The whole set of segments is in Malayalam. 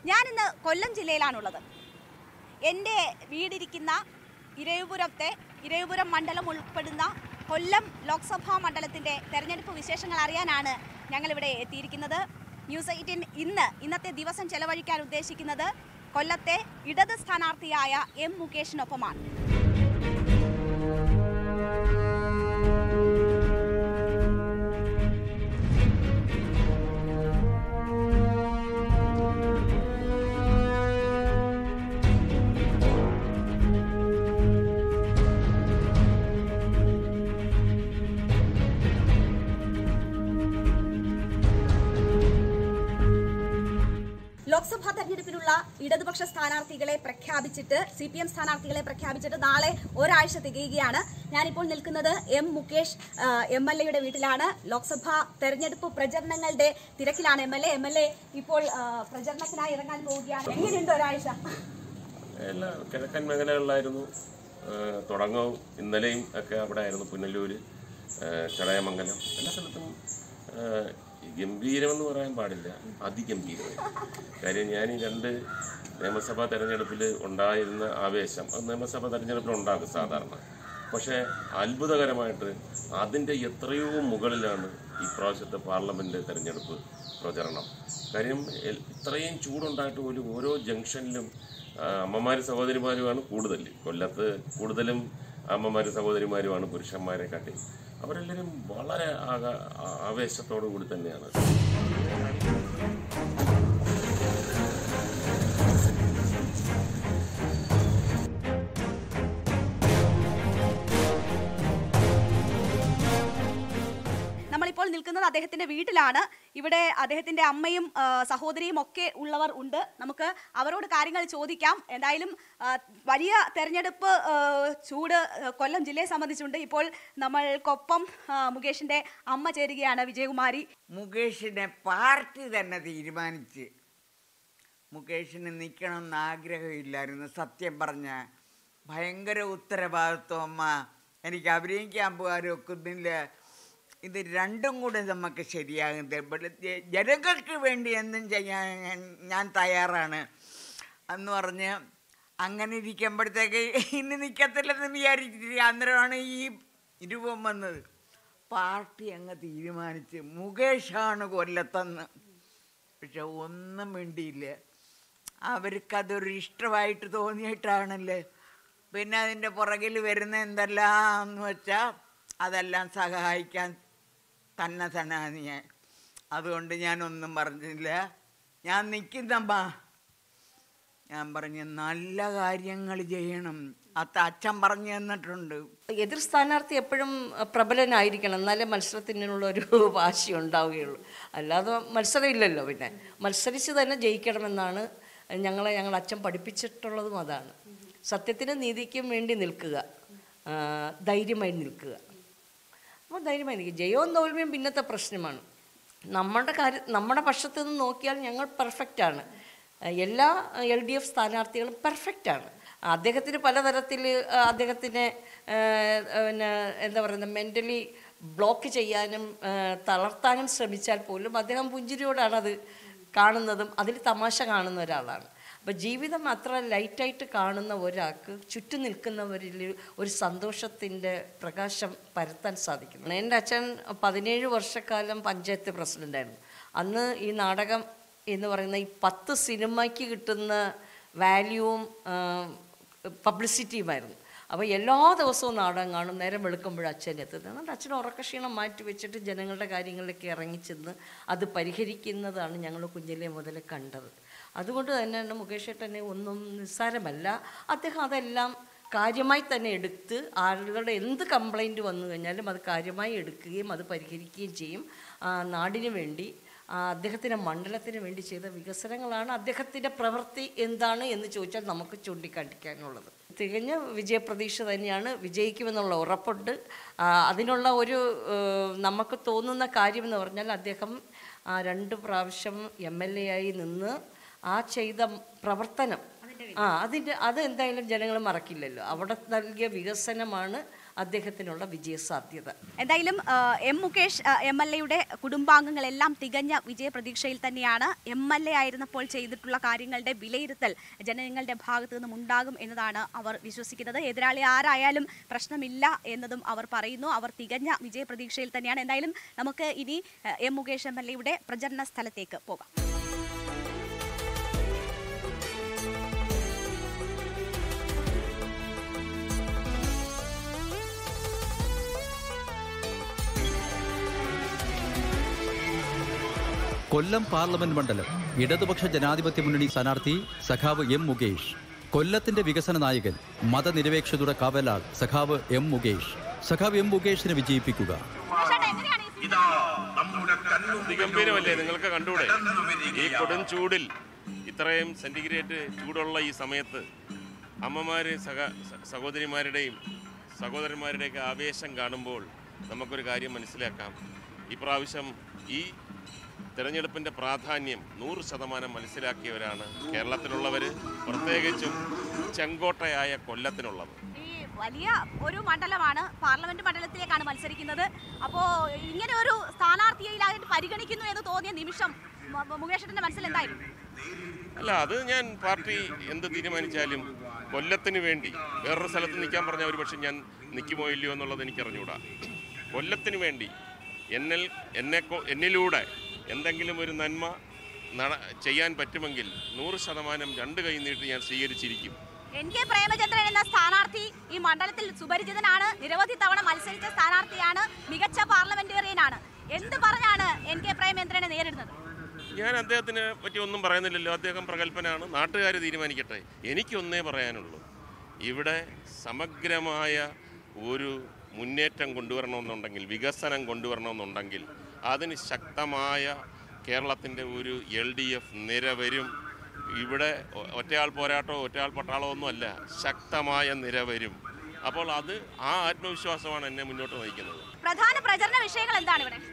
ഞാനിന്ന് കൊല്ലം ജില്ലയിലാണുള്ളത് എൻ്റെ വീടിരിക്കുന്ന ഇരവിപുരത്തെ ഇരവിപുരം മണ്ഡലം ഉൾപ്പെടുന്ന കൊല്ലം ലോക്സഭാ മണ്ഡലത്തിൻ്റെ തെരഞ്ഞെടുപ്പ് വിശേഷങ്ങൾ അറിയാനാണ് ഞങ്ങളിവിടെ എത്തിയിരിക്കുന്നത് ന്യൂസ് എയ്റ്റീൻ ഇന്ന് ഇന്നത്തെ ദിവസം ചെലവഴിക്കാൻ ഉദ്ദേശിക്കുന്നത് കൊല്ലത്തെ ഇടത് സ്ഥാനാർത്ഥിയായ എം മുകേഷിനൊപ്പമാണ് ലോക്സഭാ തെരഞ്ഞെടുപ്പിനുള്ള ഇടതുപക്ഷ സ്ഥാനാർത്ഥികളെ പ്രഖ്യാപിച്ചിട്ട് സി പി എം സ്ഥാനാർത്ഥികളെ പ്രഖ്യാപിച്ചിട്ട് നാളെ ഒരാഴ്ച തികയുകയാണ് ഞാനിപ്പോൾ നിൽക്കുന്നത് എം മുകേഷ് എം എൽ എയുടെ വീട്ടിലാണ് ലോക്സഭാ തെരഞ്ഞെടുപ്പ് പ്രചരണങ്ങളുടെ തിരക്കിലാണ് M L A M L A ഇപ്പോൾ ആ, പ്രചരണത്തിനായി ഇറങ്ങാൻ പോവുകയാണ് എങ്ങനെയുണ്ട് ഒരാഴ്ച എല്ലാ കിഴക്കൻ മേഖലകളിലായിരുന്നു ഏഹ് തുടങ്ങവും ഇന്നലെയും ഒക്കെ അവിടെ ആയിരുന്നു പുനലൂര് ഏഹ് ചടയമംഗലം എല്ലാ സ്ഥലത്തും ഏഹ് ഗംഭീരമെന്ന് പറയാൻ പാടില്ല അതിഗംഭീരമായി കാര്യം ഞാൻ ഈ രണ്ട് നിയമസഭാ തെരഞ്ഞെടുപ്പിൽ ഉണ്ടായിരുന്ന ആവേശം അത് നിയമസഭാ തെരഞ്ഞെടുപ്പിൽ ഉണ്ടാകും സാധാരണ പക്ഷേ അത്ഭുതകരമായിട്ട് അതിൻ്റെ എത്രയോ മുകളിലാണ് ഈ പ്രാവശ്യത്തെ പാർലമെന്റ് തെരഞ്ഞെടുപ്പ് പ്രചരണം കാര്യം എൽ- ഇത്രയും ചൂടുണ്ടായിട്ട് പോലും ഓരോ ജംഗ്ഷനിലും ആ, അമ്മമാരും സഹോദരിമാരുമാണ് കൂടുതൽ കൊല്ലത്ത് കൂടുതലും അമ്മമാരും സഹോദരിമാരുമാണ് പുരുഷന്മാരെ കാട്ടി അവരെല്ലാവരും വളരെ ആക- ആ- ആവേശത്തോടു കൂടി തന്നെയാണ് നമ്മളിപ്പോൾ നിൽക്കുന്നത് അദ്ദേഹത്തിന്റെ വീട്ടിലാണ് ഇവിടെ അദ്ദേഹത്തിന്റെ അമ്മയും ആ, സഹോദരിയും ഒക്കെ ഉള്ളവർ ഉണ്ട് നമുക്ക് അവരോട് കാര്യങ്ങൾ ചോദിക്കാം എന്തായാലും ആ, വലിയ തെരഞ്ഞെടുപ്പ് ആ, ചൂട് ആ, കൊല്ലം ജില്ലയെ സംബന്ധിച്ചുണ്ട് ഇപ്പോൾ നമ്മൾക്കൊപ്പം ആ, മുകേഷിന്റെ അമ്മ ചേരുകയാണ് വിജയകുമാരി മുകേഷിനെ പാർട്ടി തന്നെ തീരുമാനിച്ച് മുകേഷിന് നിൽക്കണമെന്ന് ആഗ്രഹമില്ലായിരുന്നു സത്യം പറഞ്ഞ ഭയങ്കര ഉത്തരവാദിത്വം അമ്മ എനിക്ക് അഭിനയിക്കാൻ പോകാൻ ഒക്കുന്നില്ല ഇത് രണ്ടും കൂടെ നമുക്ക് ശരിയാകുന്നത് ഇവിടെ ജ- ജനങ്ങൾക്ക് വേണ്ടി എന്തും ചെയ്യാൻ ഞാൻ- ഞാൻ തയ്യാറാണ് എന്ന് പറഞ്ഞ് അങ്ങനെ ഇരിക്കുമ്പോഴത്തേക്ക് ഇനി നിൽക്കത്തില്ലെന്ന് വിചാരിച്ചിട്ട് അന്നേരമാണ് ഈ രൂപം വന്നത് പാർട്ടി അങ്ങ് തീരുമാനിച്ച് മുകേഷാണ് കൊല്ലത്തെന്ന് പക്ഷെ ഒന്നും വേണ്ടിയില്ല അവർക്കതൊരു ഇഷ്ടമായിട്ട് തോന്നിയിട്ടാണല്ലേ പിന്നെ അതിൻ്റെ പുറകിൽ വരുന്ന എന്തെല്ലാം എന്ന് വെച്ചാൽ അതെല്ലാം സഹായിക്കാൻ തന്നെ തന്നെയാണ് ഞാൻ അതുകൊണ്ട് ഞാനൊന്നും പറഞ്ഞില്ല ഞാൻ നിൽക്കുന്നമ്മ ഞാൻ പറഞ്ഞു നല്ല കാര്യങ്ങൾ ചെയ്യണം അത് അച്ഛൻ പറഞ്ഞു തന്നിട്ടുണ്ട് എതിർ സ്ഥാനാർത്ഥി എപ്പോഴും പ്രബലനായിരിക്കണം എന്നാലേ മത്സരത്തിനുള്ള ഒരു വാശി ഉണ്ടാവുകയുള്ളൂ അല്ലാതെ മത്സരമില്ലല്ലോ പിന്നെ മത്സരിച്ച് തന്നെ ജയിക്കണമെന്നാണ് ഞങ്ങളെ ഞങ്ങൾ അച്ഛൻ പഠിപ്പിച്ചിട്ടുള്ളതും അതാണ് സത്യത്തിനും നീതിക്കും വേണ്ടി നിൽക്കുക ആ, ധൈര്യമായി നിൽക്കുക അപ്പോൾ ധൈര്യമായി നിൽക്കുക ജയവും തോൽവിയും പിന്നത്തെ പ്രശ്നമാണ് നമ്മുടെ കാര്യം നമ്മുടെ പക്ഷത്ത് നിന്ന് നോക്കിയാൽ ഞങ്ങൾ പെർഫെക്റ്റാണ് എല്ലാ എൽ ഡി എഫ് സ്ഥാനാർത്ഥികളും പെർഫെക്റ്റാണ് അദ്ദേഹത്തിന് പലതരത്തിൽ അദ്ദേഹത്തിനെ ആ, പിന്നെ എന്താ പറയുന്നത് മെൻ്റലി ബ്ലോക്ക് ചെയ്യാനും ആ, തളർത്താനും ശ്രമിച്ചാൽ പോലും അദ്ദേഹം പുഞ്ചിരിയോടാണ് അത് കാണുന്നതും അതിൽ തമാശ കാണുന്ന ഒരാളാണ് അപ്പോൾ ജീവിതം അത്ര ലൈറ്റായിട്ട് കാണുന്ന ഒരാൾക്ക് ചുറ്റും നിൽക്കുന്നവരിൽ ഒരു സന്തോഷത്തിൻ്റെ പ്രകാശം പരത്താൻ സാധിക്കുന്നു എൻ്റെ അച്ഛൻ പതിനേഴ് വർഷക്കാലം പഞ്ചായത്ത് പ്രസിഡൻ്റായിരുന്നു അന്ന് ഈ നാടകം എന്ന് പറയുന്ന ഈ പത്ത് സിനിമയ്ക്ക് കിട്ടുന്ന വാല്യൂവും പബ്ലിസിറ്റിയുമായിരുന്നു അപ്പോൾ എല്ലാ ദിവസവും നാടകം കാണും നേരം വെളുക്കുമ്പോൾ അച്ഛൻ എത്തുന്നത് അതുകൊണ്ട് അച്ഛൻ ഉറക്കക്ഷീണം മാറ്റി വെച്ചിട്ട് ജനങ്ങളുടെ കാര്യങ്ങളിലേക്ക് ഇറങ്ങിച്ചെന്ന് അത് പരിഹരിക്കുന്നതാണ് ഞങ്ങൾ കുഞ്ഞിലെ മുതൽ കണ്ടത് അതുകൊണ്ട് തന്നെയാണ് മുകേഷ് ഏട്ടനെ ഒന്നും നിസ്സാരമല്ല അദ്ദേഹം അതെല്ലാം കാര്യമായി തന്നെ എടുത്ത് ആളുകളുടെ എന്ത് കംപ്ലൈൻറ്റ് വന്നു കഴിഞ്ഞാലും അത് കാര്യമായി എടുക്കുകയും അത് പരിഹരിക്കുകയും ചെയ്യും ആ, നാടിന് വേണ്ടി ആ, അദ്ദേഹത്തിൻ്റെ മണ്ഡലത്തിന് വേണ്ടി ചെയ്ത വികസനങ്ങളാണ് അദ്ദേഹത്തിൻ്റെ പ്രവൃത്തി എന്താണ് എന്ന് ചോദിച്ചാൽ നമുക്ക് ചൂണ്ടിക്കാണിക്കാനുള്ളത് തികഞ്ഞ വിജയപ്രതീക്ഷ തന്നെയാണ് വിജയിക്കുമെന്നുള്ള ഉറപ്പുണ്ട് ആ, അതിനുള്ള ഒരു ഏഹ്, നമുക്ക് തോന്നുന്ന കാര്യമെന്ന് പറഞ്ഞാൽ അദ്ദേഹം ആ, രണ്ട് പ്രാവശ്യം എം എൽ എ ആയി നിന്ന് ആ ചെയ്ത പ്രവർത്തനം ആ അതിൻ്റെ അത് എന്തായാലും ജനങ്ങൾ മറക്കില്ലല്ലോ അവിടെ നൽകിയ വികസനമാണ് അദ്ദേഹത്തിനുള്ള വിജയസാധ്യത എന്തായാലും ആ, എം മുകേഷ് എം എൽ എയുടെ കുടുംബാംഗങ്ങളെല്ലാം തികഞ്ഞ വിജയപ്രതീക്ഷയിൽ തന്നെയാണ് എം എൽ എ ആയിരുന്നപ്പോൾ ചെയ്തിട്ടുള്ള കാര്യങ്ങളുടെ വിലയിരുത്തൽ ജനങ്ങളുടെ ഭാഗത്തു നിന്നും ഉണ്ടാകും എന്നതാണ് അവർ വിശ്വസിക്കുന്നത് എതിരാളി ആരായാലും പ്രശ്നമില്ല എന്നതും അവർ പറയുന്നു അവർ തികഞ്ഞ വിജയപ്രതീക്ഷയിൽ തന്നെയാണ് എന്തായാലും നമുക്ക് ഇനി ആ, എം മുകേഷ് എം എൽ എയുടെ പ്രചരണ സ്ഥലത്തേക്ക് പോകാം കൊല്ലം പാർലമെന്റ് മണ്ഡലം ഇടതുപക്ഷ ജനാധിപത്യ മുന്നണി സ്ഥാനാർത്ഥി സഖാവ് എം മുകേഷ് കൊല്ലത്തിന്റെ വികസന നായകൻ മതനിരപേക്ഷതയുടെ കാവലാൾ സഖാവ് എം മുകേഷ് സഖാവ് എം മുകേഷിനെ വിജയിപ്പിക്കുക അതിഗംഭീരമല്ലേ നിങ്ങൾക്ക് കണ്ടൂടെ ഈ കൊടും ചൂടിൽ ഇത്രയും സെന്റിഗ്രേഡ് ചൂടുള്ള ഈ സമയത്ത് അമ്മമാര് സഹ സ- സഹോദരിമാരുടെയും സഹോദരന്മാരുടെയൊക്കെ ആവേശം കാണുമ്പോൾ നമുക്കൊരു കാര്യം മനസ്സിലാക്കാം ഇപ്രാവശ്യം ഈ തിരഞ്ഞെടുപ്പിൻ്റെ പ്രാധാന്യം നൂറ് ശതമാനം മനസ്സിലാക്കിയവരാണ് കേരളത്തിലുള്ളവർ പ്രത്യേകിച്ചും ചെങ്കോട്ടയായ കൊല്ലത്തിനുള്ളവർ ഈ വലിയ ഒരു മണ്ഡലമാണ് പാർലമെന്റ് മണ്ഡലത്തിലേക്കാണ് മത്സരിക്കുന്നത് അപ്പോൾ ഇങ്ങനെ ഒരു സ്ഥാനാർത്ഥിയിലായിട്ട് പരിഗണിക്കുന്നു എന്ന് തോന്നിയ നിമിഷം മ- മ- മുകേഷേട്ടന്റെ മനസ്സിൽ എന്തായിരുന്നു അല്ല അത് ഞാൻ പാർട്ടി എന്ത് തീരുമാനിച്ചാലും കൊല്ലത്തിന് വേണ്ടി വേറൊരു സ്ഥലത്ത് നിൽക്കാൻ പറഞ്ഞാൽ ഒരു പക്ഷേ ഞാൻ നിൽക്കുമോ ഇല്ലയോ എന്നുള്ളത് എനിക്ക് അറിഞ്ഞുകൂടാ കൊല്ലത്തിന് വേണ്ടി എന്നിൽ എന്നെ കൊ- എന്നിലൂടെ എന്തെങ്കിലും ഒരു നന്മ നട ചെയ്യാൻ പറ്റുമെങ്കിൽ നൂറ് ശതമാനം രണ്ട് കൈ നീട്ടി ഞാൻ സ്വീകരിച്ചിരിക്കും എൻ കെ പ്രേമചന്ദ്രൻ എന്ന സ്ഥാനാർത്ഥി ഈ മണ്ഡലത്തിൽ സുപരിചിതനാണ് നിരവധി തവണ മത്സരിച്ച സ്ഥാനാർത്ഥിയാണ് മികച്ച പാർലമെന്റേറിയനാണ് എന്ത് പറഞ്ഞാണ് എൻ കെ പ്രേമചന്ദ്രനെ നേരിടുന്നത് ഞാൻ അദ്ദേഹത്തിനെ പറ്റി ഒന്നും പറയുന്നില്ലല്ലോ അദ്ദേഹം പ്രഗത്ഭനാണ് നാട്ടുകാർ തീരുമാനിക്കട്ടെ എനിക്കൊന്നേ പറയാനുള്ളൂ ഇവിടെ സമഗ്രമായ ഒരു മുന്നേറ്റം കൊണ്ടുവരണമെന്നുണ്ടെങ്കിൽ വികസനം കൊണ്ടുവരണമെന്നുണ്ടെങ്കിൽ അതിന് ശക്തമായ കേരളത്തിൻ്റെ ഒരു എൽ ഡി എഫ് നിര വരും ഇവിടെ ഒ- ഒറ്റയാൾ പോരാട്ടോ ഒറ്റയാൾ പട്ടാളമോ ഒന്നുമല്ല ശക്തമായ നിര വരും അപ്പോൾ അത് ആ ആത്മവിശ്വാസമാണ് എന്നെ മുന്നോട്ട് നയിക്കുന്നത് പ്രധാന പ്രചരണ വിഷയങ്ങൾ എന്താണ് ഇവിടെ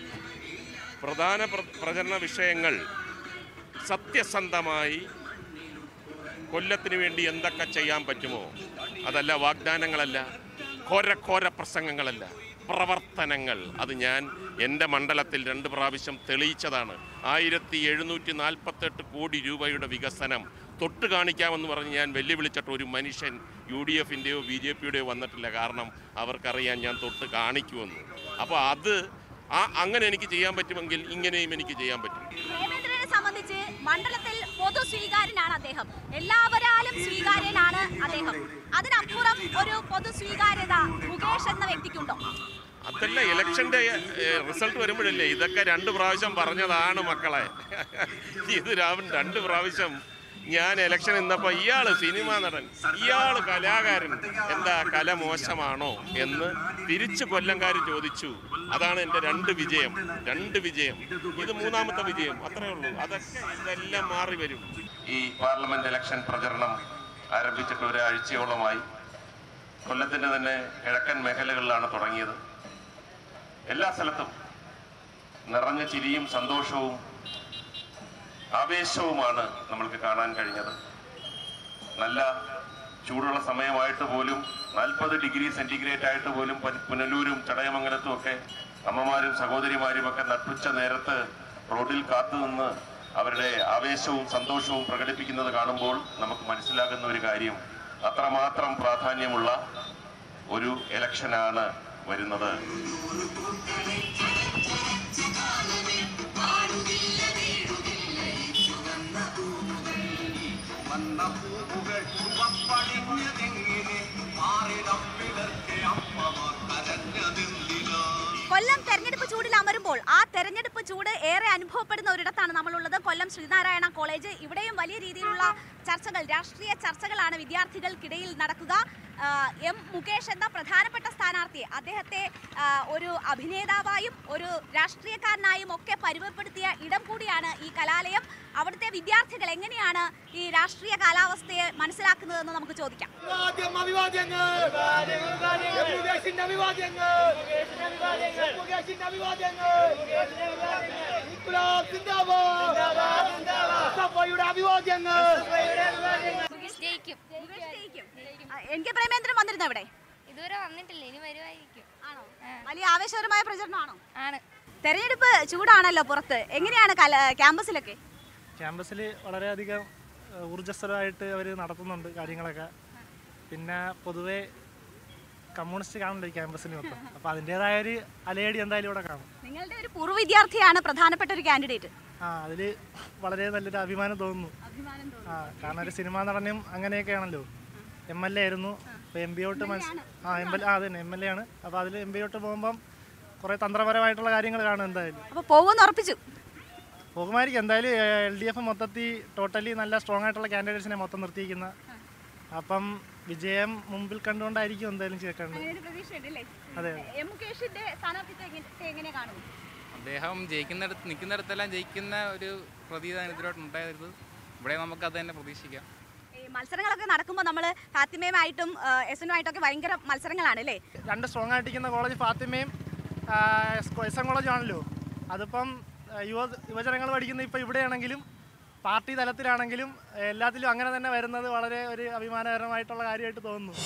പ്രധാന പ്ര- പ്രചരണ വിഷയങ്ങൾ സത്യസന്ധമായി കൊല്ലത്തിന് വേണ്ടി എന്തൊക്കെ ചെയ്യാൻ പറ്റുമോ അതല്ല വാഗ്ദാനങ്ങളല്ല ഘോരഘോര പ്രസംഗങ്ങളല്ല പ്രവർത്തനങ്ങൾ അത് ഞാൻ എൻ്റെ മണ്ഡലത്തിൽ രണ്ട് പ്രാവശ്യം തെളിയിച്ചതാണ് ആയിരത്തി എഴുന്നൂറ്റി നാൽപ്പത്തെട്ട് കോടി രൂപയുടെ വികസനം തൊട്ട് കാണിക്കാമെന്ന് പറഞ്ഞ് ഞാൻ വെല്ലുവിളിച്ചിട്ട് ഒരു മനുഷ്യൻ യു ഡി എഫിൻ്റെയോ ബി ജെ പിയുടെയോ വന്നിട്ടില്ല കാരണം അവർക്കറിയാൻ ഞാൻ തൊട്ട് കാണിക്കുമെന്ന് അപ്പോൾ അത് ആ അങ്ങനെ എനിക്ക് ചെയ്യാൻ പറ്റുമെങ്കിൽ ഇങ്ങനെയും എനിക്ക് ചെയ്യാൻ പറ്റും പ്രേമേന്ദ്രനെ സംബന്ധിച്ച് മണ്ഡലത്തിൽ പൊതു സ്വീകാര്യനാണ് അദ്ദേഹം എല്ലാവരാലും സ്വീകാര്യനാണ് അദ്ദേഹം അതിനപ്പുറം ഒരു പൊതു സ്വീകാര്യത മുകേഷ് എന്ന വ്യക്തിക്കുണ്ടോ അതല്ല ഇലക്ഷന്റെ റിസൾട്ട് വരുമ്പോഴല്ലേ ഇതൊക്കെ രണ്ട് പ്രാവശ്യം പറഞ്ഞതാണ് മക്കളെ ഇത് രാവൻ രണ്ട് പ്രാവശ്യം ഞാൻ ഇലക്ഷൻ നിന്നപ്പോൾ ഇയാള് സിനിമാ നടൻ ഇയാള് കലാകാരൻ എന്താ കല മോശമാണോ എന്ന് തിരിച്ചു കൊല്ലംകാർ ചോദിച്ചു അതാണ് എൻ്റെ രണ്ട് വിജയം രണ്ട് വിജയം ഇത് മൂന്നാമത്തെ വിജയം അത്രേ ഉള്ളൂ അതൊക്കെ ഇതെല്ലാം മാറി വരും ഈ പാർലമെന്റ് ഇലക്ഷൻ പ്രചരണം ആരംഭിച്ചിട്ട് ഒരാഴ്ചയോളമായി കൊല്ലത്തിന്റെ തന്നെ കിഴക്കൻ മേഖലകളിലാണ് തുടങ്ങിയത് എല്ലാ സ്ഥലത്തും നിറഞ്ഞ ചിരിയും സന്തോഷവും ആവേശവുമാണ് നമ്മൾക്ക് കാണാൻ കഴിഞ്ഞത് നല്ല ചൂടുള്ള സമയമായിട്ട് പോലും നാൽപ്പത് ഡിഗ്രി സെന്റിഗ്രേഡ് ആയിട്ട് പോലും പൻ- പുനലൂരും ചടയമംഗലത്തും ഒക്കെ അമ്മമാരും സഹോദരിമാരും ഒക്കെ നട്ടുച്ച നേരത്ത് റോഡിൽ കാത്തുനിന്ന് അവരുടെ ആവേശവും സന്തോഷവും പ്രകടിപ്പിക്കുന്നത് കാണുമ്പോൾ നമുക്ക് മനസ്സിലാകുന്ന ഒരു കാര്യം അത്രമാത്രം പ്രാധാന്യമുള്ള ഒരു ഇലക്ഷനാണ് വരുന്നത് കൊല്ലം തെരഞ്ഞെടുപ്പ് ചൂടിൽ അമരുമ്പോൾ ആ തെരഞ്ഞെടുപ്പ് ചൂട് ഏറെ അനുഭവപ്പെടുന്ന ഒരിടത്താണ് നമ്മളുള്ളത് കൊല്ലം ശ്രീനാരായണ കോളേജ് ഇവിടെയും വലിയ രീതിയിലുള്ള ചർച്ചകൾ രാഷ്ട്രീയ ചർച്ചകളാണ് വിദ്യാർത്ഥികൾക്കിടയിൽ നടക്കുക ആ, എം മുകേഷ് എന്ന പ്രധാനപ്പെട്ട സ്ഥാനാർത്ഥിയെ അദ്ദേഹത്തെ ആ, ഒരു അഭിനേതാവായും ഒരു രാഷ്ട്രീയക്കാരനായും ഒക്കെ പരിമപ്പെടുത്തിയ ഇടം കൂടിയാണ് ഈ കലാലയം അവിടുത്തെ വിദ്യാർത്ഥികൾ എങ്ങനെയാണ് ഈ രാഷ്ട്രീയ കാലാവസ്ഥയെ മനസ്സിലാക്കുന്നതെന്ന് നമുക്ക് ചോദിക്കാം അഭിവാദ്യം അഭിവാദ്യങ്ങൾ മുകേഷിന്റെ അഭിവാദ്യങ്ങൾ മുകേഷിന്റെ അഭിവാദ്യങ്ങൾ ഇൻകുലാബ് സിന്ദാബാദ് സഭയുടെ അഭിവാദ്യങ്ങൾ മുകേഷ് ജയിക്കും. ആ, എൻ കെ പ്രേമേന്ദ്രൻ വന്നിരുന്നു ഇവിടെ ഇതുവരെ വന്നിട്ടില്ല ഇനി വരുമായിരിക്കും ആണോ ആ. വലിയ ആവേശകരമായ പ്രചരണമാണോ ആണ് തെരഞ്ഞെടുപ്പ് ചൂടാണല്ലോ പുറത്ത് എങ്ങനെയാണ് കല ക്യാമ്പസിലൊക്കെ ക്യാമ്പസിൽ വളരെയധികം ഏഹ്, ഊർജ്ജസ്വലമായിട്ട് അവർ നടത്തുന്നുണ്ട് കാര്യങ്ങളൊക്കെ പിന്നെ പൊതുവേ കമ്മ്യൂണിസ്റ്റ് കാണുന്നുണ്ട് ഈ ക്യാമ്പസിന് മൊത്തം അപ്പോൾ അതിൻ്റേതായ ഒരു അലയടി എന്തായാലും ഇവിടെ കാണും നിങ്ങളുടെ ഒരു പൂർവ്വ വിദ്യാർത്ഥിയാണ് പ്രധാനപ്പെട്ട ഒരു കാൻഡിഡേറ്റ് ആ അതിൽ വളരെ നല്ലൊരു അഭിമാനം തോന്നുന്നു ആ കാരണം ഒരു സിനിമാ നടനും അങ്ങനെയൊക്കെയാണല്ലോ എം എൽ എ ആയിരുന്നു അപ്പോൾ എം ബിയോട്ട് മനസ്സ് ആ എം എൽ ആ അതന്നെ എം എൽ എ ആണ് അപ്പോൾ അതിൽ എം ബിയോട്ട് പോകുമ്പം കുറേ തന്ത്രപരമായിട്ടുള്ള കാര്യങ്ങൾ കാണും എന്തായാലും അപ്പൊ പോകുമെന്ന് ഉറപ്പിച്ചു പോകുമായിരിക്കും എന്തായാലും എൽ ഡി എഫ് മൊത്തത്തിൽ ടോട്ടലി നല്ല സ്ട്രോങ് ആയിട്ടുള്ള കാൻഡിഡേറ്റ്സിനെ മൊത്തം നിർത്തിയിരിക്കുന്ന അപ്പം വിജയം മുമ്പിൽ കണ്ടുകൊണ്ടായിരിക്കും എന്തായാലും ചേക്കേണ്ടത് അതെ എം മുകേഷിന്റെ സ്ഥാനാർത്ഥിത്വം എങ്ങനെ- എങ്ങനെ കാണുന്നു അദ്ദേഹം ജയിക്കുന്നിടത്ത് നിൽക്കുന്നിടത്തെല്ലാം ജയിക്കുന്ന ഒരു പ്രതീതാണ് ഇതിലോട്ട് ഉണ്ടായത് ഇവിടെ നമുക്ക് അത് തന്നെ പ്രതീക്ഷിക്കാം ഈ മത്സരങ്ങളൊക്കെ നടക്കുമ്പോൾ നമ്മൾ ഫാത്തിമയുമായിട്ടും എസ് എന്നുമായിട്ടൊക്കെ ഭയങ്കര മത്സരങ്ങളാണ് അല്ലേ രണ്ട് സ്ട്രോങ് ആയിട്ടിരിക്കുന്ന കോളേജ് ഫാത്തിമയും ആ, എസ് എൻ കോളേജ് ആണല്ലോ അതിപ്പം ആ, യുവ യുവജനങ്ങൾ പഠിക്കുന്ന ഇപ്പോൾ ഇവിടെയാണെങ്കിലും പാർട്ടി തലത്തിലാണെങ്കിലും എല്ലാത്തിലും അങ്ങനെ തന്നെ വരുന്നത് വളരെ ഒരു അഭിമാനകരമായിട്ടുള്ള കാര്യമായിട്ട് തോന്നുന്നു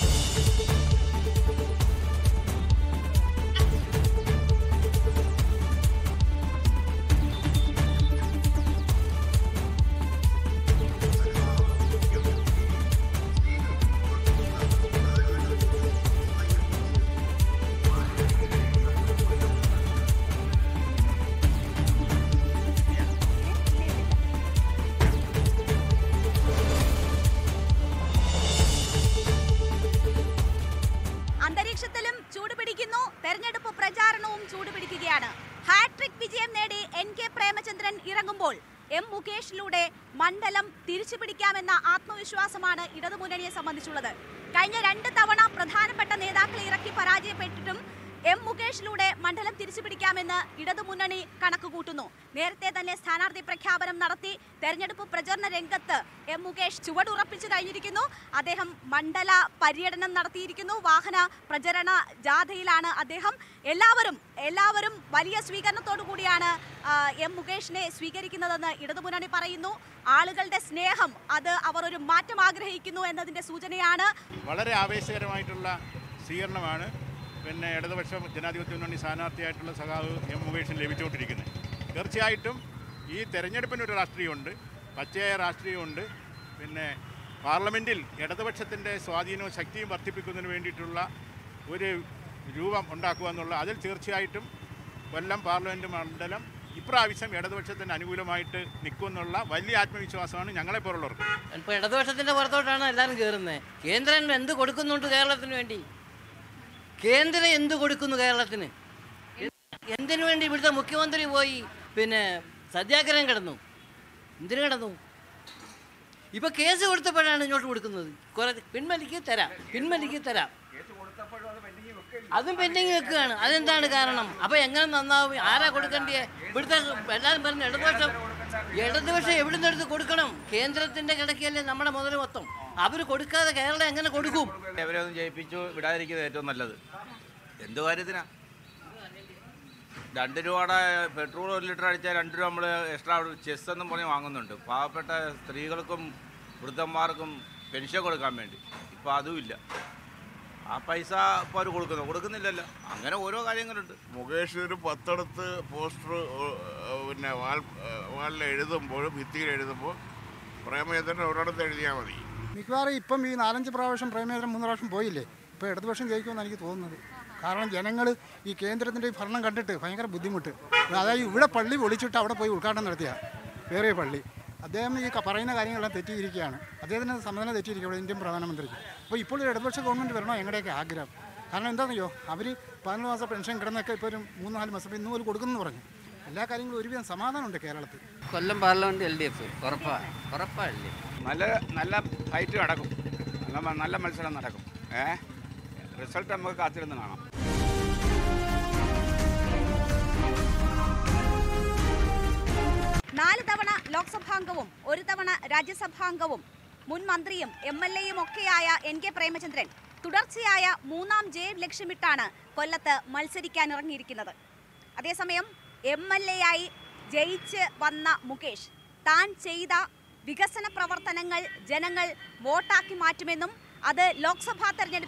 അന്തരീക്ഷത്തിലും ചൂടുപിടിക്കുന്നു തെരഞ്ഞെടുപ്പ് പ്രചാരണവും ചൂടുപിടിക്കുകയാണ് ഹാട്രിക് വിജയം നേടി എൻ കെ പ്രേമചന്ദ്രൻ ഇറങ്ങുമ്പോൾ എം മുകേഷിലൂടെ മണ്ഡലം തിരിച്ചുപിടിക്കാമെന്ന ആത്മവിശ്വാസമാണ് ഇടതുമുന്നണിയെ സംബന്ധിച്ചുള്ളത് കഴിഞ്ഞ രണ്ട് തവണ പ്രധാനപ്പെട്ട നേതാക്കളെ ഇറക്കി പരാജയപ്പെട്ടിട്ടും എം മുകേഷിലൂടെ മണ്ഡലം തിരിച്ചുപിടിക്കാമെന്ന് ഇടതുമുന്നണി കണക്കുകൂട്ടുന്നു നേരത്തെ തന്നെ സ്ഥാനാർത്ഥി പ്രഖ്യാപനം നടത്തി തെരഞ്ഞെടുപ്പ് പ്രചരണ രംഗത്ത് എം മുകേഷ് ചുവടുറപ്പിച്ചു കഴിഞ്ഞിരിക്കുന്നു അദ്ദേഹം മണ്ഡല പര്യടനം നടത്തിയിരിക്കുന്നു വാഹന പ്രചരണ ജാഥയിലാണ് അദ്ദേഹം എല്ലാവരും എല്ലാവരും വലിയ സ്വീകരണത്തോടു കൂടിയാണ് ആ, എം മുകേഷിനെ സ്വീകരിക്കുന്നതെന്ന് ഇടതുമുന്നണി പറയുന്നു ആളുകളുടെ സ്നേഹം അത് അവർ ഒരു മാറ്റം ആഗ്രഹിക്കുന്നു എന്നതിന്റെ സൂചനയാണ് വളരെ ആവേശകരമായിട്ടുള്ള സ്വീകരണമാണ് പിന്നെ ഇടതുപക്ഷ ജനാധിപത്യ മുന്നണി സ്ഥാനാർത്ഥിയായിട്ടുള്ള സഖാവ് എം മുകേഷിന് ലഭിച്ചുകൊണ്ടിരിക്കുന്നത് തീർച്ചയായിട്ടും ഈ തെരഞ്ഞെടുപ്പിനൊരു രാഷ്ട്രീയമുണ്ട് പച്ചയായ രാഷ്ട്രീയമുണ്ട് പിന്നെ പാർലമെൻറ്റിൽ ഇടതുപക്ഷത്തിൻ്റെ സ്വാധീനവും ശക്തിയും വർദ്ധിപ്പിക്കുന്നതിന് വേണ്ടിയിട്ടുള്ള ഒരു രൂപം ഉണ്ടാക്കുക എന്നുള്ള അതിൽ തീർച്ചയായിട്ടും കൊല്ലം പാർലമെൻറ്റ് മണ്ഡലം ഇപ്രാവശ്യം ഇടതുപക്ഷത്തിന് അനുകൂലമായിട്ട് നിൽക്കുമെന്നുള്ള വലിയ ആത്മവിശ്വാസമാണ് ഞങ്ങളെപ്പോലുള്ളവർക്ക് ഇപ്പോൾ ഇടതുപക്ഷത്തിൻ്റെ പുറത്തോട്ടാണ് എല്ലാവരും കയറുന്നത് കേന്ദ്രം എന്ത് കൊടുക്കുന്നുണ്ട് കേരളത്തിന് വേണ്ടി കേന്ദ്രം എന്ത് കൊടുക്കുന്നു കേരളത്തിന് എന്ത്- എന്തിനു വേണ്ടി ഇവിടുത്തെ മുഖ്യമന്ത്രി പോയി പിന്നെ സത്യാഗ്രഹം കിടന്നു എന്തിനു കിടന്നു ഇപ്പൊ കേസ് കൊടുത്തപ്പോഴാണ് ഇങ്ങോട്ട് കൊടുക്കുന്നത് കുറെ പിൻവലിക്ക് തരാം പിൻവലിക്ക് തരാം അതും പെൻഡിങ് വെക്കുകയാണ് അതെന്താണ് കാരണം അപ്പൊ എങ്ങനെ നന്നാവും ആരാ കൊടുക്കണ്ടേ ഇവിടുത്തെ എല്ലാവരും പറഞ്ഞു ഇടതുപക്ഷം ഇടതുപക്ഷം എവിടുന്ന് എടുത്ത് കൊടുക്കണം കേന്ദ്രത്തിന്റെ കിടക്കയല്ലേ നമ്മുടെ മുതൽ മൊത്തം അവർ കൊടുക്കാതെ കേരളം എങ്ങനെ കൊടുക്കും അവരെ ഒന്ന് ജയിപ്പിച്ചു വിടാതിരിക്കുന്നത് ഏറ്റവും നല്ലത് എന്ത് കാര്യത്തിനാ രണ്ട് രൂപയുടെ പെട്രോൾ ഒരു ലിറ്റർ അടിച്ചാൽ രണ്ട് രൂപ നമ്മൾ എക്സ്ട്രാ ചെസ് എന്നും പറഞ്ഞ് വാങ്ങുന്നുണ്ട് പാവപ്പെട്ട സ്ത്രീകൾക്കും വൃദ്ധന്മാർക്കും പെൻഷൻ കൊടുക്കാൻ വേണ്ടി ഇപ്പോൾ അതുമില്ല ആ പൈസ ഇപ്പോൾ അവർ കൊടുക്കുന്നു കൊടുക്കുന്നില്ലല്ലോ അങ്ങനെ ഓരോ കാര്യങ്ങളുണ്ട് മുകേഷ് ഒരു പത്തിടത്ത് പോസ്റ്റർ പിന്നെ വാൾ വാളിൽ എഴുതുമ്പോൾ ഭിത്തിയിൽ എഴുതുമ്പോൾ പ്രേമചന്ദ്രൻ ഒരിടത്ത് എഴുതിയാൽ മതി മിക്കവാറും ഇപ്പം ഈ നാലഞ്ച് പ്രാവശ്യം പ്രേമേന്ദ്രൻ മൂന്ന് പ്രാവശ്യം പോയില്ലേ ഇപ്പോൾ ഇടതുപക്ഷം ജയിക്കുമെന്ന് എനിക്ക് തോന്നുന്നത് കാരണം ജനങ്ങൾ ഈ കേന്ദ്രത്തിൻ്റെ ഈ ഭരണം കണ്ടിട്ട് ഭയങ്കര ബുദ്ധിമുട്ട് അതായത് ഇവിടെ പള്ളി പൊളിച്ചിട്ട് അവിടെ പോയി ഉദ്ഘാടനം നടത്തിയ വേറെ പള്ളി അദ്ദേഹം ഈ ക- പറയുന്ന കാര്യങ്ങളെല്ലാം തെറ്റിയിരിക്കുകയാണ് അദ്ദേഹത്തിന് സമ്മതനം തെറ്റിയിരിക്കുക ഇവിടെ ഇന്ത്യൻ പ്രധാനമന്ത്രിക്ക് അപ്പോൾ ഇപ്പോൾ ഒരു ഇടതുപക്ഷ ഗവൺമെൻറ് വരണോ എങ്ങളുടെയൊക്കെ ആഗ്രഹം കാരണം എന്താണെന്നോ അവർ പതിനൊന്ന് മാസം പെൻഷൻ കിടന്നൊക്കെ ഇപ്പോൾ ഒരു മൂന്ന് നാല് മാസം ഇന്ന് പോലും കൊടുക്കുമെന്ന് പറഞ്ഞു എല്ലാ കാര്യങ്ങളും ഒരുവിധം സമാധാനമുണ്ട് കേരളത്തിൽ Kollam parliament L D F ഉറപ്പാ ഉറപ്പാ എൽ ഡി എഫ് നല്ല നല്ല ഫൈറ്റ് നടക്കും നല്ല നല്ല മത്സരം നടക്കും ഏ റിസൾട്ട് നമുക്ക് കാത്തിരുന്ന് കാണാം നാല് തവണ ലോക്സഭാംഗവും ഒരു തവണ രാജ്യസഭാംഗവും മുൻ മന്ത്രിയും എം എൽ എയും ഒക്കെയായ എൻ കെ പ്രേമചന്ദ്രൻ തുടർച്ചയായ മൂന്നാം ജയം ലക്ഷ്യമിട്ടാണ് കൊല്ലത്ത് മത്സരിക്കാൻ ഇറങ്ങിയിരിക്കുന്നത് അതേസമയം എം എൽ എ ആയി ജയിച്ച് വന്ന മുകേഷ് താൻ ചെയ്ത വികസന പ്രവർത്തനങ്ങൾ ജനങ്ങൾ വോട്ടാക്കി മാറ്റുമെന്നും അത് ലോക്സഭാ തെരഞ്ഞെടുപ്പിലും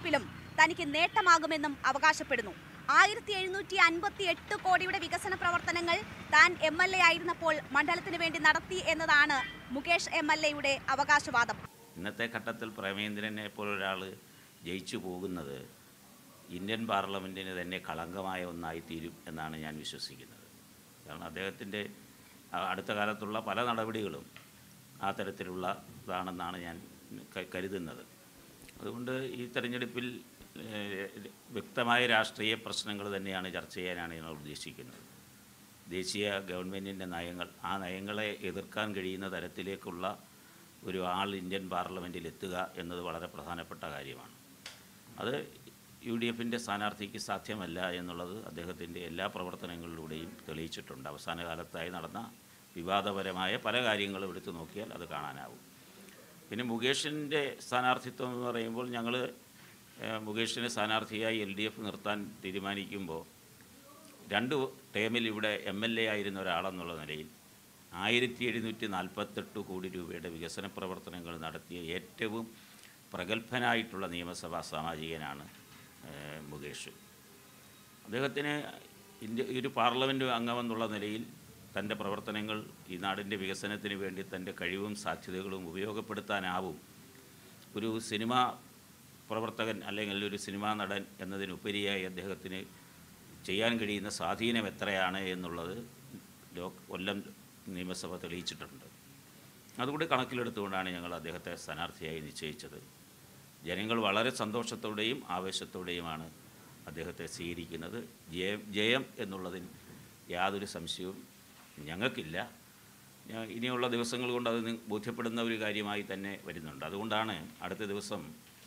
തനിക്ക് നേട്ടമാകുമെന്നും അവകാശപ്പെടുന്നു ആയിരത്തി എഴുന്നൂറ്റി അൻപത്തി എട്ട് കോടിയുടെ വികസന പ്രവർത്തനങ്ങൾ താൻ എം എൽ എ ആയിരുന്നപ്പോൾ മണ്ഡലത്തിന് വേണ്ടി നടത്തി എന്നതാണ് മുകേഷ് എം എൽ എയുടെ അവകാശവാദം ഇന്നത്തെ ഘട്ടത്തിൽ പ്രേമേന്ദ്രനെ പോലൊരാൾ ജയിച്ചു പോകുന്നത് ഇന്ത്യൻ പാർലമെൻറ്റിന് തന്നെ കളങ്കമായ ഒന്നായി തീരും എന്നാണ് ഞാൻ വിശ്വസിക്കുന്നത് കാരണം അദ്ദേഹത്തിൻ്റെ ആ- അടുത്ത കാലത്തുള്ള പല നടപടികളും ആ തരത്തിലുള്ള ഇതാണെന്നാണ് ഞാൻ ക- കരുതുന്നത് അതുകൊണ്ട് ഈ തെരഞ്ഞെടുപ്പിൽ ഏഹ്, വ്യക്തമായ രാഷ്ട്രീയ പ്രശ്നങ്ങൾ തന്നെയാണ് ചർച്ച ചെയ്യാനാണ് ഞങ്ങൾ ഉദ്ദേശിക്കുന്നത് ദേശീയ ഗവൺമെൻറ്റിൻ്റെ നയങ്ങൾ ആ നയങ്ങളെ എതിർക്കാൻ കഴിയുന്ന തരത്തിലേക്കുള്ള ഒരു ആൾ ഇന്ത്യൻ പാർലമെൻറ്റിൽ എത്തുക എന്നത് വളരെ പ്രധാനപ്പെട്ട കാര്യമാണ് അത് യു ഡി എഫിൻ്റെ സ്ഥാനാർത്ഥിക്ക് സാധ്യമല്ല എന്നുള്ളത് അദ്ദേഹത്തിൻ്റെ എല്ലാ പ്രവർത്തനങ്ങളിലൂടെയും തെളിയിച്ചിട്ടുണ്ട് അവസാന കാലത്തായി നടന്ന വിവാദപരമായ പല കാര്യങ്ങളും എടുത്തു നോക്കിയാൽ അത് കാണാനാവും പിന്നെ മുകേഷിൻ്റെ സ്ഥാനാർത്ഥിത്വം എന്ന് പറയുമ്പോൾ ഞങ്ങൾ മുകേഷിനെ സ്ഥാനാർത്ഥിയായി എൽ ഡി എഫ് നിർത്താൻ തീരുമാനിക്കുമ്പോൾ രണ്ട് ടേമിൽ ഇവിടെ എം എൽ എ ആയിരുന്ന ഒരാളെന്നുള്ള നിലയിൽ ആയിരത്തി എഴുന്നൂറ്റി നാൽപ്പത്തെട്ട് കോടി രൂപയുടെ വികസന പ്രവർത്തനങ്ങൾ നടത്തിയ ഏറ്റവും പ്രഗത്ഭനായിട്ടുള്ള നിയമസഭാ സാമാജികനാണ് ഏഹ്, മുകേഷ് അദ്ദേഹത്തിന് ഇന്ത്യ ഈ ഒരു പാർലമെൻറ്റ് അംഗമെന്നുള്ള നിലയിൽ തൻ്റെ പ്രവർത്തനങ്ങൾ ഈ നാടിൻ്റെ വികസനത്തിന് വേണ്ടി തൻ്റെ കഴിവും സാധ്യതകളും ഉപയോഗപ്പെടുത്താനാവും ഒരു സിനിമ പ്രവർത്തകൻ അല്ലെങ്കിൽ ഒരു സിനിമാ നടൻ എന്നതിനുപരിയായി അദ്ദേഹത്തിന് ചെയ്യാൻ കഴിയുന്ന സ്വാധീനം എത്രയാണ് എന്നുള്ളത് ലോ കൊല്ലം നിയമസഭ തെളിയിച്ചിട്ടുണ്ട് അതുകൂടി കണക്കിലെടുത്തുകൊണ്ടാണ് ഞങ്ങൾ അദ്ദേഹത്തെ സ്ഥാനാർത്ഥിയായി നിശ്ചയിച്ചത് ജനങ്ങൾ വളരെ സന്തോഷത്തോടെയും ആവേശത്തോടെയുമാണ് അദ്ദേഹത്തെ സ്വീകരിക്കുന്നത് ജയം ജയം എന്നുള്ളതിൽ യാതൊരു സംശയവും ഞങ്ങൾക്കില്ല ഞാൻ ഇനിയുള്ള ദിവസങ്ങൾ കൊണ്ട് അത് നി- ബോധ്യപ്പെടുന്ന ഒരു കാര്യമായി തന്നെ വരുന്നുണ്ട് അതുകൊണ്ടാണ് അടുത്ത ദിവസം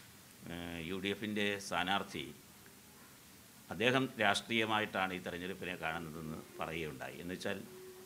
യു ഡി എഫിൻ്റെ സ്ഥാനാർത്ഥി അദ്ദേഹം രാഷ്ട്രീയമായിട്ടാണ് ഈ തെരഞ്ഞെടുപ്പിനെ കാണുന്നതെന്ന് പറയുകയുണ്ടായി എന്ന് വെച്ചാൽ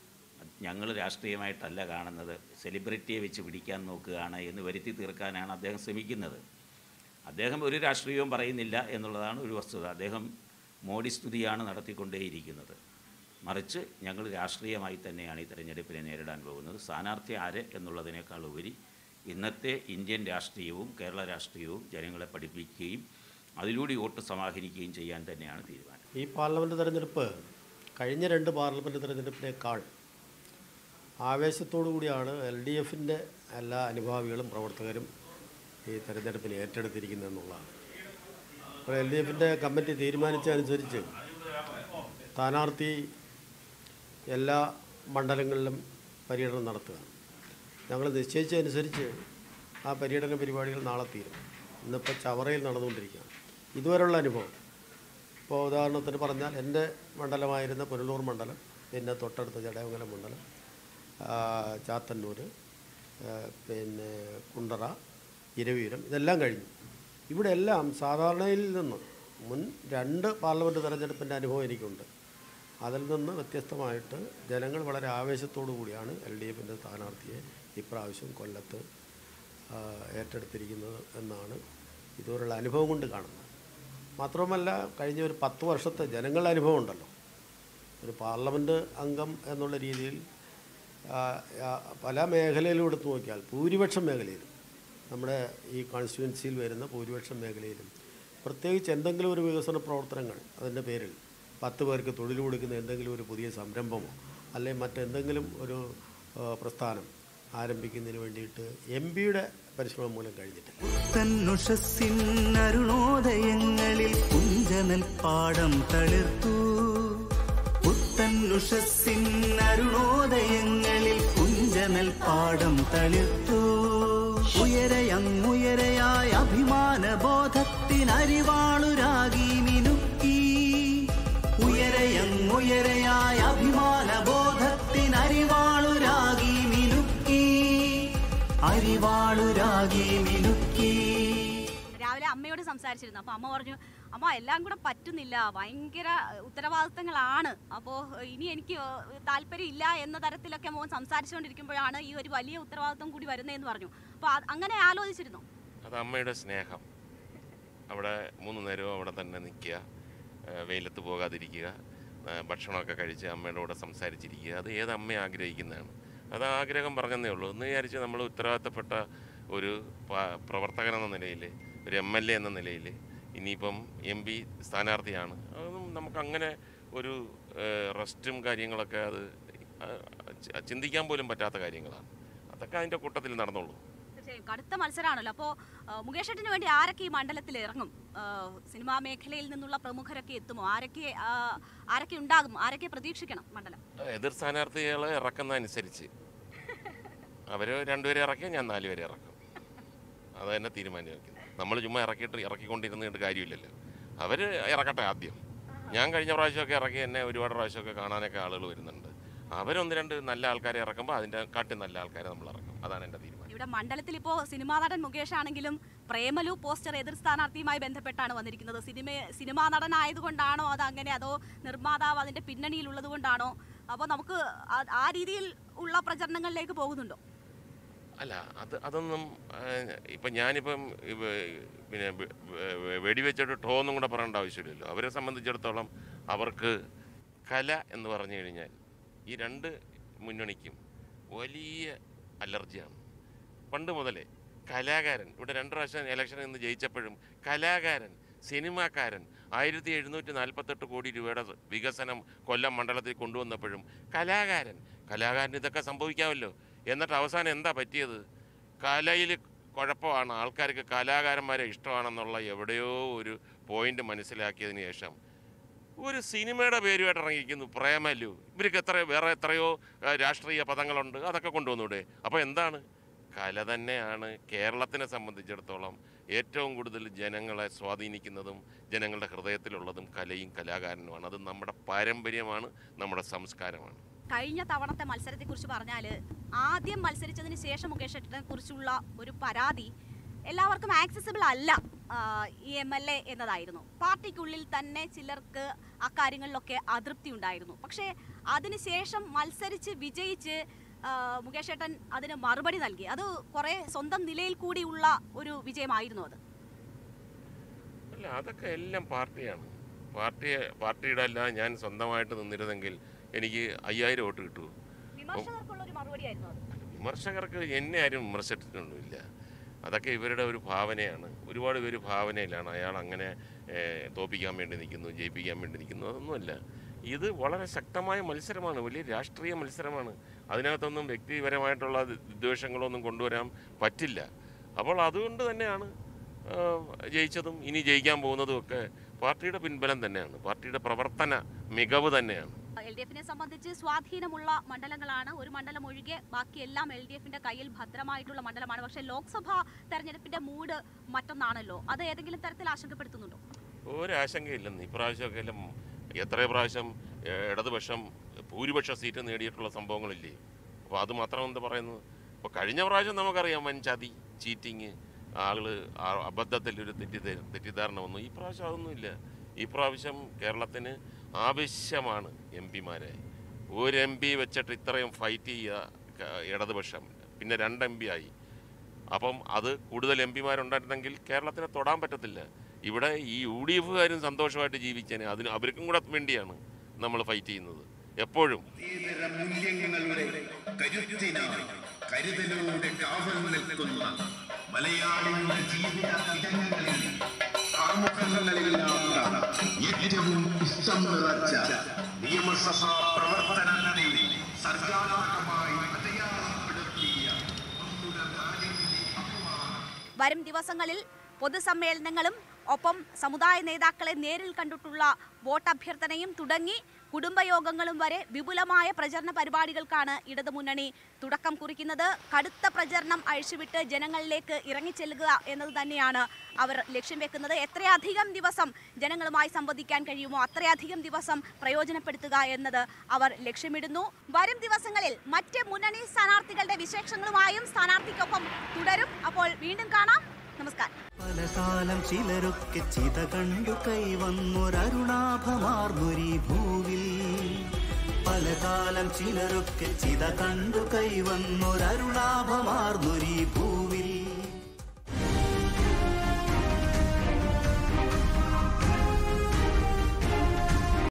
ഞങ്ങൾ രാഷ്ട്രീയമായിട്ടല്ല കാണുന്നത് സെലിബ്രിറ്റിയെ വെച്ച് പിടിക്കാൻ നോക്കുകയാണ് എന്ന് വരുത്തി തീർക്കാനാണ് അദ്ദേഹം ശ്രമിക്കുന്നത് അദ്ദേഹം ഒരു രാഷ്ട്രീയവും പറയുന്നില്ല എന്നുള്ളതാണ് ഒരു വസ്തുത അദ്ദേഹം മോഡി സ്തുതിയാണ് നടത്തിക്കൊണ്ടേയിരിക്കുന്നത് മറിച്ച് ഞങ്ങൾ രാഷ്ട്രീയമായി തന്നെയാണ് ഈ തെരഞ്ഞെടുപ്പിനെ നേരിടാൻ പോകുന്നത് സ്ഥാനാർത്ഥി ആര് എന്നുള്ളതിനേക്കാൾ ഉപരി ഇന്നത്തെ ഇന്ത്യൻ രാഷ്ട്രീയവും കേരള രാഷ്ട്രീയവും ജനങ്ങളെ പഠിപ്പിക്കുകയും അതിലൂടെ വോട്ട് സമാഹരിക്കുകയും ചെയ്യാൻ തന്നെയാണ് തീരുമാനം ഈ പാർലമെൻറ്റ് തെരഞ്ഞെടുപ്പ് കഴിഞ്ഞ രണ്ട് പാർലമെൻറ്റ് തെരഞ്ഞെടുപ്പിനേക്കാൾ ആവേശത്തോടു കൂടിയാണ് എൽ ഡി എഫിൻ്റെ എല്ലാ അനുഭാവികളും പ്രവർത്തകരും ഈ തെരഞ്ഞെടുപ്പിനെ ഏറ്റെടുത്തിരിക്കുന്നത് എന്നുള്ളതാണ് അപ്പോൾ എൽ ഡി എഫിൻ്റെ കമ്മിറ്റി തീരുമാനിച്ചതനുസരിച്ച് സ്ഥാനാർത്ഥി എല്ലാ മണ്ഡലങ്ങളിലും പര്യടനം നടത്തുക ഞങ്ങൾ നിശ്ചയിച്ചതനുസരിച്ച് ആ പര്യടന പരിപാടികൾ നാളെ തീരും ഇന്നിപ്പോൾ ചവറയിൽ നടന്നുകൊണ്ടിരിക്കുകയാണ് ഇതുവരെയുള്ള അനുഭവം ഇപ്പോൾ ഉദാഹരണത്തിന് പറഞ്ഞാൽ എൻ്റെ മണ്ഡലമായിരുന്ന പുനലൂർ മണ്ഡലം പിന്നെ തൊട്ടടുത്ത ജടയമംഗലം മണ്ഡലം ആ, ചാത്തന്നൂർ ആ, പിന്നെ കുണ്ടറ ഇരവീരം ഇതെല്ലാം കഴിഞ്ഞു ഇവിടെ എല്ലാം സാധാരണയിൽ നിന്ന് മുൻ രണ്ട് പാർലമെൻറ്റ് തെരഞ്ഞെടുപ്പിൻ്റെ അനുഭവം എനിക്കുണ്ട് അതിൽ നിന്ന് വ്യത്യസ്തമായിട്ട് ജനങ്ങൾ വളരെ ആവേശത്തോടു കൂടിയാണ് എൽ ഡി എഫിൻ്റെ സ്ഥാനാർത്ഥിയെ ഇപ്രാവശ്യം കൊല്ലത്ത് ആ, ഏറ്റെടുത്തിരിക്കുന്നത് എന്നാണ് ഇതുവരെയുള്ള അനുഭവം കൊണ്ട് കാണുന്നത് മാത്രവുമല്ല കഴിഞ്ഞ ഒരു പത്ത് വർഷത്തെ ജനങ്ങളുടെ അനുഭവം ഉണ്ടല്ലോ ഒരു പാർലമെൻറ്റ് അംഗം എന്നുള്ള രീതിയിൽ ആ, ആ, പല മേഖലയിലും എടുത്തു നോക്കിയാൽ ഭൂരിപക്ഷം മേഖലയിലും നമ്മുടെ ഈ കോൺസ്റ്റിറ്റ്യുവൻസിയിൽ വരുന്ന ഭൂരിപക്ഷം മേഖലയിലും പ്രത്യേകിച്ച് എന്തെങ്കിലും ഒരു വികസന പ്രവർത്തനങ്ങൾ അതിൻ്റെ പേരിൽ പത്ത് പേർക്ക് തൊഴിൽ കൊടുക്കുന്ന എന്തെങ്കിലും ഒരു പുതിയ സംരംഭമോ അല്ലെങ്കിൽ മറ്റെന്തെങ്കിലും ഒരു ആ, പ്രസ്ഥാനം ആരംഭിക്കുന്നതിന് വേണ്ടിയിട്ട് എം പിയുടെ പരിശ്രമം മൂലം കഴിഞ്ഞിട്ടില്ല പുത്തന്നുഷസ്സിന്നരുണോദയങ്ങളിൽ കുഞ്ചനൽ പാടം തളിർത്തു പുത്തന്നുഷസ്സിന്നരുണോദയങ്ങളിൽ കുഞ്ചനൽ പാടം തളിർത്തു ഉയരയങ്ങുയരയായ അഭിമാന ബോധത്തിനരിവാളുരാകി മിനുക്കി ഉയരയങ്ങുയരയായ അഭിമാന ബോധത്തിനരിവാളുരാകി മിനുക്കി അരിവാളുരാകി മിനുക്കി രാവിലെ അമ്മയോട് സംസാരിച്ചിരുന്നു അപ്പോൾ അമ്മ പറഞ്ഞു അമ്മ എല്ലാം കൂടെ പറ്റുന്നില്ല ഭയങ്കര ഉത്തരവാദിത്തങ്ങളാണ് അപ്പോൾ ഇനി എനിക്ക് താല്പര്യം ഇല്ല എന്ന തരത്തിലൊക്കെ മോൻ സംസാരിച്ചുകൊണ്ടിരിക്കുമ്പോഴാണ് ഈ ഒരു വലിയ ഉത്തരവാദിത്തം കൂടി വരുന്നതെന്ന് പറഞ്ഞു അപ്പോൾ അങ്ങനെ ആലോചിച്ചിരുന്നു അത് അമ്മയുടെ സ്നേഹം അവിടെ മൂന്ന് നേരവും അവിടെ തന്നെ നിൽക്കുക ഏഹ് വെയിലത്ത് പോകാതിരിക്കുക ഏഹ് ഭക്ഷണമൊക്കെ കഴിച്ച് അമ്മയുടെ കൂടെ സംസാരിച്ചിരിക്കുക അത് ഏത് അമ്മ ആഗ്രഹിക്കുന്നതാണ് അത് ആഗ്രഹം പറഞ്ഞതേ ഉള്ളൂ എന്ന് വിചാരിച്ച് നമ്മൾ ഉത്തരവാദിത്തപ്പെട്ട ഒരു പ- പ്രവർത്തകൻ എന്ന നിലയിൽ ഒരു എം എൽ എ എന്ന നിലയിൽ ഇനിയിപ്പം എം പി സ്ഥാനാർത്ഥിയാണ് അതൊന്നും നമുക്കങ്ങനെ ഒരു ഏഹ്, റെസ്റ്റും കാര്യങ്ങളൊക്കെ അത് ആ, ചി- ചിന്തിക്കാൻ പോലും പറ്റാത്ത കാര്യങ്ങളാണ് അതൊക്കെ അതിൻ്റെ കൂട്ടത്തിൽ നടന്നുള്ളൂ തീർച്ചയായും കടുത്ത മത്സരമാണല്ലോ അപ്പോൾ മുകേഷ് ഏട്ടന് വേണ്ടി ആരൊക്കെ ഈ മണ്ഡലത്തിൽ ഇറങ്ങും ആ, സിനിമാ മേഖലയിൽ നിന്നുള്ള പ്രമുഖരൊക്കെ എത്തുമോ ആരൊക്കെ ആ, ആരൊക്കെ ഉണ്ടാകും ആരൊക്കെ പ്രതീക്ഷിക്കണം മണ്ഡലം എതിർ സ്ഥാനാർത്ഥികളെ ഇറക്കുന്ന അനുസരിച്ച് അവർ രണ്ടുപേരെ ഇറക്കിയാൽ ഞാൻ നാലുപേരെ ഇറക്കും അത് തന്നെ തീരുമാനിക്കുന്നത് നമ്മൾ ചുമ്മാ ഇറക്കിയിട്ട് ഇറക്കിക്കൊണ്ടിരുന്നിട്ട് കാര്യമില്ലല്ലോ അവർ ഇറക്കട്ടെ ആദ്യം ഞാൻ കഴിഞ്ഞ പ്രാവശ്യമൊക്കെ ഇറക്കി എന്നെ ഒരുപാട് പ്രാവശ്യമൊക്കെ കാണാനൊക്കെ ആളുകൾ വരുന്നുണ്ട് അവരൊന്ന് രണ്ട് നല്ല ആൾക്കാരെ ഇറക്കുമ്പോൾ അതിൻ്റെ കാട്ടി നല്ല ആൾക്കാരെ നമ്മൾ ഇറക്കും അതാണ് എൻ്റെ തീരുമാനം ഇവിടെ മണ്ഡലത്തിൽ ഇപ്പോൾ സിനിമാ നടൻ മുകേഷ് ആണെങ്കിലും പ്രേമലു പോസ്റ്റർ എതിർ സ്ഥാനാർത്ഥിയുമായി ബന്ധപ്പെട്ടാണ് വന്നിരിക്കുന്നത് സിനിമ സിനിമാ നടനായതുകൊണ്ടാണോ അത് അങ്ങനെ അതോ നിർമ്മാതാവ് അതിന്റെ പിന്നണിയിലുള്ളത് കൊണ്ടാണോ അപ്പോൾ നമുക്ക് ആ- ആ രീതിയിൽ ഉള്ള പ്രചരണങ്ങളിലേക്ക് പോകുന്നുണ്ടോ അല്ല അത് അതൊന്നും ആ, ഇപ്പം ഞാനിപ്പം ഇവ- പിന്നെ വെ- വെ- വെടിവെച്ചിട്ട് ടോ ഒന്നും കൂടെ പറയേണ്ട ആവശ്യമില്ലല്ലോ അവരെ സംബന്ധിച്ചിടത്തോളം അവർക്ക് കല എന്ന് പറഞ്ഞു കഴിഞ്ഞാൽ ഈ രണ്ട് മുന്നണിക്കും വലിയ അലർജിയാണ് പണ്ട് മുതലേ കലാകാരൻ ഇവിടെ രണ്ട് പ്രാവശ്യം ഇലക്ഷനിൽ നിന്ന് ജയിച്ചപ്പോഴും കലാകാരൻ സിനിമാക്കാരൻ ആയിരത്തി എഴുന്നൂറ്റി നാൽപ്പത്തെട്ട് കോടി രൂപയുടെ വികസനം കൊല്ലം മണ്ഡലത്തിൽ കൊണ്ടുവന്നപ്പോഴും കലാകാരൻ കലാകാരന് ഇതൊക്കെ സംഭവിക്കാമല്ലോ എന്നിട്ട് അവസാനം എന്താ പറ്റിയത് കലയിൽ കുഴപ്പമാണ് ആൾക്കാർക്ക് കലാകാരന്മാരെ ഇഷ്ടമാണെന്നുള്ള എവിടെയോ ഒരു പോയിന്റ് മനസ്സിലാക്കിയതിന് ശേഷം ഒരു സിനിമയുടെ പേരുമായിട്ട് ഇറങ്ങിയിരിക്കുന്നു പ്രേമലു ഇവർക്ക് എത്ര വേറെ എത്രയോ ആ, രാഷ്ട്രീയ പദങ്ങളുണ്ട് അതൊക്കെ കൊണ്ടുവന്നൂടെ അപ്പോൾ എന്താണ് കല തന്നെയാണ് കേരളത്തിനെ സംബന്ധിച്ചിടത്തോളം ഏറ്റവും കൂടുതൽ ജനങ്ങളെ സ്വാധീനിക്കുന്നതും ജനങ്ങളുടെ ഹൃദയത്തിലുള്ളതും കലയും കലാകാരനുമാണ് അത് നമ്മുടെ പാരമ്പര്യമാണ് നമ്മുടെ സംസ്കാരമാണ് കഴിഞ്ഞ തവണത്തെ മത്സരത്തെക്കുറിച്ച് പറഞ്ഞാൽ ആദ്യം മത്സരിച്ചതിന് ശേഷം മുകേഷ് ഏട്ടനെ കുറിച്ചുള്ള ഒരു പരാതി എല്ലാവർക്കും ആക്സസിബിൾ അല്ല ആ, ഈ എം എൽ എ എന്നതായിരുന്നു പാർട്ടിക്കുള്ളിൽ തന്നെ ചിലർക്ക് അക്കാര്യങ്ങളിലൊക്കെ അതൃപ്തി ഉണ്ടായിരുന്നു പക്ഷേ അതിനുശേഷം മത്സരിച്ച് വിജയിച്ച് ആ, മുകേഷ് ഏട്ടൻ അതിന് മറുപടി നൽകി അത് കുറേ സ്വന്തം നിലയിൽ കൂടിയുള്ള ഒരു വിജയമായിരുന്നു അത് അല്ല അതൊക്കെ എല്ലാം പാർട്ടിയാണ് പാർട്ടിയെ പാർട്ടിയുടെ അല്ല ഞാൻ സ്വന്തമായിട്ട് നിന്നിരുന്നെങ്കിൽ എനിക്ക് അയ്യായിരം വോട്ട് കിട്ടുമോ വിമർശകർക്കുള്ള ഒരു മറുപടിയായിരുന്നു അത് വിമർശകർക്ക് എന്നെ ആരും വിമർശിച്ചിട്ടൊന്നുമില്ല അതൊക്കെ ഇവരുടെ ഒരു ഭാവനയാണ് ഒരുപാട് പേര് ഭാവനയിലാണ് അയാൾ അങ്ങനെ ഏഹ്, തോപ്പിക്കാൻ വേണ്ടി നിൽക്കുന്നു ജയിപ്പിക്കാൻ വേണ്ടി നിൽക്കുന്നു അതൊന്നുമല്ല ഇത് വളരെ ശക്തമായ മത്സരമാണ് വലിയ രാഷ്ട്രീയ മത്സരമാണ് അതിനകത്തൊന്നും വ്യക്തിപരമായിട്ടുള്ള വിദ്വേഷങ്ങളൊന്നും കൊണ്ടുവരാൻ പറ്റില്ല അപ്പോൾ അതുകൊണ്ട് തന്നെയാണ് ആഹ്, ജയിച്ചതും ഇനി ജയിക്കാൻ പോകുന്നതും ഒക്കെ പാർട്ടിയുടെ പിൻബലം തന്നെയാണ് പാർട്ടിയുടെ പ്രവർത്തന മികവ് തന്നെയാണ് എൽ ഡി എഫിനെ സംബന്ധിച്ച് സ്വാധീനമുള്ള മണ്ഡലങ്ങളാണ് ഒരു മണ്ഡലം ഒഴികെ ബാക്കിയെല്ലാം എൽ ഡി എഫിന്റെ കയ്യിൽ ഭദ്രമായിട്ടുള്ള മണ്ഡലമാണ് പക്ഷേ ലോക്സഭാ തെരഞ്ഞെടുപ്പിന്റെ മൂഡ് മറ്റൊന്നാണല്ലോ അത് ഏതെങ്കിലും തരത്തിൽ ആശങ്കപ്പെടുത്തുന്നുണ്ടോ ഒരാശങ്കയില്ലെന്ന് ഇപ്രാവശ്യമൊക്കെ എല്ലാം എത്ര പ്രാവശ്യം ഏഹ്, ഇടതുപക്ഷം ഭൂരിപക്ഷ സീറ്റ് നേടിയിട്ടുള്ള സംഭവങ്ങളില്ലേ അപ്പോൾ അത് മാത്രം എന്ത് പറയുന്നത് അപ്പോൾ കഴിഞ്ഞ പ്രാവശ്യം നമുക്കറിയാം വൻ ചതി ചീറ്റിങ് ആള് ആ- അബദ്ധത്തിൽ ഒരു തെറ്റിദ്ധ തെറ്റിദ്ധാരണ വന്നു ഈ പ്രാവശ്യം അതൊന്നുമില്ല ഈ പ്രാവശ്യം കേരളത്തിന് ആവശ്യമാണ് എം പിമാരെ ഒരു എം പി വെച്ചിട്ട് ഇത്രയും ഫൈറ്റ് ചെയ്യുക ക- ഇടതുപക്ഷം പിന്നെ രണ്ട് എം പി ആയി അപ്പം അത് കൂടുതൽ എം പിമാരുണ്ടായിരുന്നെങ്കിൽ കേരളത്തിനെ തൊടാൻ പറ്റത്തില്ല ഇവിടെ ഈ യു ഡി എഫുകാരും സന്തോഷമായിട്ട് ജീവിച്ചേനെ അതിന് അവർക്കും കൂടെ വേണ്ടിയാണ് നമ്മൾ ഫൈറ്റ് ചെയ്യുന്നത് എപ്പോഴും ഇതര മൂല്യങ്ങളുടെ കരുത്തിനായി കരുതലോടെ കാവൽ നിൽക്കുന്ന മലയാളിയുടെ ജീവിത ഇടങ്ങളിൽ ആമുഖങ്ങളില്ലാത്ത ഏറ്റവും ഇഷ്ടം നിറച്ച നിയമസഭാ പ്രവർത്തനങ്ങളിൽ സർഗാത്മകമായി അടയാളപ്പെടുത്തിയ നമ്മുടെ നാടിന്റെ അഭിമാനം വരും ദിവസങ്ങളിൽ പൊതുസമ്മേളനങ്ങളും ഒപ്പം സമുദായ നേതാക്കളെ നേരിൽ കണ്ടിട്ടുള്ള വോട്ടഭ്യർത്ഥനയും തുടങ്ങി കുടുംബയോഗങ്ങളും വരെ വിപുലമായ പ്രചരണ പരിപാടികൾക്കാണ് ഇടതുമുന്നണി തുടക്കം കുറിക്കുന്നത് കടുത്ത പ്രചരണം അഴിച്ചുവിട്ട് ജനങ്ങളിലേക്ക് ഇറങ്ങിച്ചെല്ലുക എന്നത് തന്നെയാണ് അവർ ലക്ഷ്യം വെക്കുന്നത് എത്രയധികം ദിവസം ജനങ്ങളുമായി സംവദിക്കാൻ കഴിയുമോ അത്രയധികം ദിവസം പ്രയോജനപ്പെടുത്തുക എന്നത് അവർ ലക്ഷ്യമിടുന്നു വരും ദിവസങ്ങളിൽ മറ്റ് മുന്നണി സ്ഥാനാർത്ഥികളുടെ വിശേഷങ്ങളുമായും സ്ഥാനാർത്ഥിക്കൊപ്പം തുടരും അപ്പോൾ വീണ്ടും കാണാം നമസ്കാരം പലകാലം ചിലരൊക്കെ ചിത കണ്ടു കൈവന്നൊരരുണാഭമാർന്നൊരീ ഭൂവിൽ പലകാലം ചിലരൊക്കെ ചിത കണ്ടു കൈവന്നൊരരുണാഭമാർന്നൊരീ ഭൂവിൽ